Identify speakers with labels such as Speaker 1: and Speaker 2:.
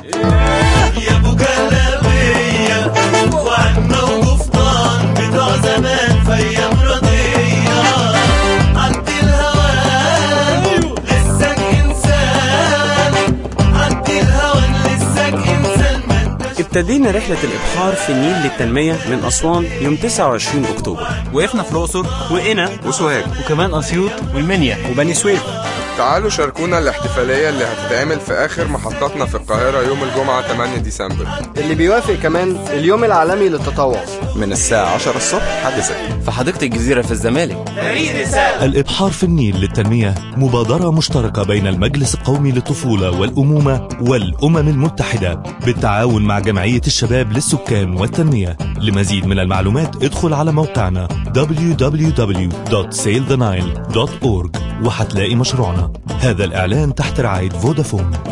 Speaker 1: يا ابو جلابيه وعنا وقفطان بتوع زمان في ايام رضيه عند الهوان لسك انسان عند الهوان لسك انسان ما انتش
Speaker 2: ابتدينا رحلة الإبحار في النيل للتنمية من أسوان يوم 29 أكتوبر
Speaker 3: وقفنا في الأقصر
Speaker 2: وقنا
Speaker 4: وسوهاج
Speaker 3: وكمان أسيوط والمنيا
Speaker 2: وبني سويف
Speaker 4: تعالوا شاركونا الاحتفالية اللي هتتعمل في آخر محطاتنا في القاهرة يوم الجمعة 8 ديسمبر
Speaker 5: اللي بيوافق كمان اليوم العالمي للتطوع
Speaker 6: من الساعة 10 الصبح لحد 6
Speaker 3: في حديقة الجزيرة في الزمالك
Speaker 7: الإبحار في النيل للتنمية مبادرة مشتركة بين المجلس القومي للطفولة والأمومة والأمم المتحدة بالتعاون مع جمعية الشباب للسكان والتنمية لمزيد من المعلومات ادخل على موقعنا www.sailthenile.org وهتلاقي مشروعنا هذا الإعلان تحت رعاية فودافون